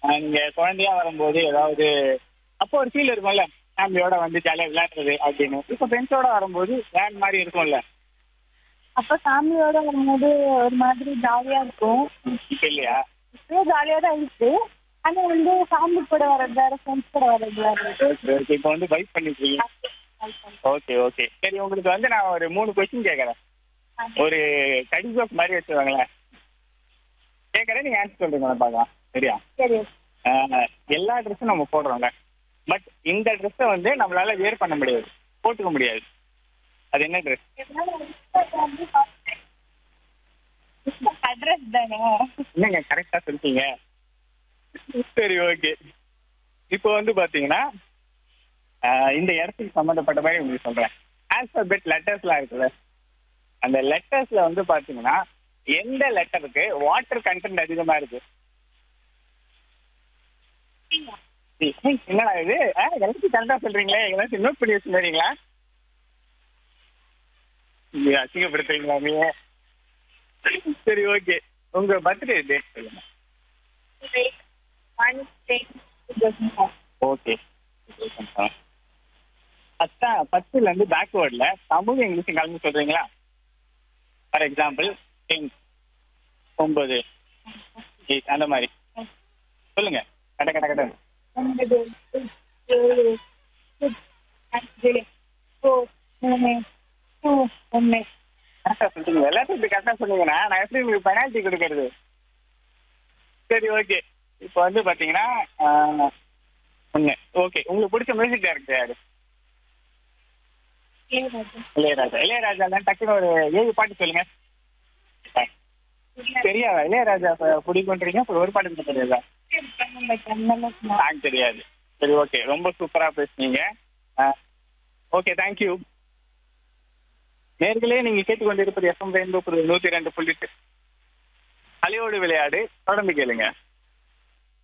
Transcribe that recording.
அஹ் நீங்க குழந்தையா வரும்போது ஏதாவது அப்போ ஒரு ஃபீல் இருக்கும்ல ஃபேமிலியோட வந்து ஜாலியா விளையாடுறது அப்படின்னு இப்போ ஃப்ரெண்ட்ஸோட வரும்போது வேற மாதிரி இருக்கும்ல அப்ப ஃபேமிலியோட வரும்போது ஒரு மாதிரி ஜாலியா இருக்கும் இல்லையா இப்பயும் ஜாலியா தான் இருக்கு ஆனா வந்து ஃபேமிலி கூட வர்றது வேற ஃப்ரெண்ட்ஸ் கூட வர்றது வேற ஓகே ஓகே இப்போ வந்து பைக் பண்ணிட்டு இருக்கீங்க ஓகே ஓகே சரி உங்களுக்கு வந்து நான் ஒரு மூணு கொஸ்டின் கேட்கறேன் ஒரு கடி ஜோக் மாதிரி வச்சுருவாங்களேன் கேட்கறேன் நீங்க ஆன்சர் சொல்றீங்க பார்க்கலாம் சரியா சரி ஆஹ் எல்லா ட்ரெஸ்ஸும் நம்ம போடுறோங்க பட் இந்த ட்ரெஸ்ஸை வந்து நம்மளால வேர் பண்ண முடியாது போட்டுக்க முடியாது அது என்ன ட்ரெஸ் அட்ரஸ் தானே என்னங்க கரெக்டா சொல்லிட்டீங்க சரி ஓகே இப்போ வந்து பாத்தீங்கன்னா ஆஹ் இந்த இடத்துக்கு சம்மந்தப்பட்ட மாதிரி உங்களுக்கு சொல்றேன் ஆல்பபெட் லெட்டர்ஸ்லாம் இருக்குல்ல அந்த லெட்டர்ஸ்ல வந்து பாத்தீங்கன்னா எந்த லெட்டருக்கு வாட்டர் கண்டென்ட் அதிகமா இருக்கு ஏய், என்னடா இது ஆ, எல்லாத்தையும் கரெக்டா சொல்றீங்களே எல்லாத்தையும் நோட் பண்ணி வச்சுருந்தீங்களா நீங்க அசிங்கப்படுத்துறீங்களா நீங்க சரி ஓகே உங்க பர்த்டே டேட் சொல்லுங்க ஒன் டென் ஓகே பத்தா பத்துல இருந்து பேக்வேர்ட்ல தமிழ் இங்கிலீஷ் கலந்து சொல்றீங்களா ஃபார் எக்ஸாம்பிள் டென் ஒன்பது எயிட் அந்த மாதிரி சொல்லுங்க கட கட கட ஒன்பது ஏழு அஞ்சு ஃபோர் மூணு டூ ஒன்று கரெக்டா சொல்றீங்க எல்லாத்தையும் இப்படி கரெக்டா சொன்னீங்கன்னா நான் எப்படி உங்களுக்கு பெனால்ட்டி கொடுக்கறது சரி ஓகே இப்போ வந்து பாத்தீங்கன்னா ஆஹ், ஒண்ணு ஓகே உங்களுக்கு பிடிச்ச மியூசிக் டைரக்டர் யாரு இளையராஜா இளையராஜா தான் டக்குன்னு ஒரு ஏழு பாட்டு சொல்லுங்க தெரியாதா இளையராஜா இப்ப பிடிக்குன்றீங்க அப்புறம் ஒரு பாட்டு மட்டும் தெரியாதா சாங் தெரியாது சரி ஓகே ரொம்ப சூப்பரா பேசுனீங்க ஓகே தேங்க்யூ நேர்களே நீங்க கேட்டுக்கொண்டிருப்பது எஃப்எம் ரெயின்போ நூத்தி ரெண்டு புள்ளி அலையோடு விளையாடு தொடர்ந்து கேளுங்க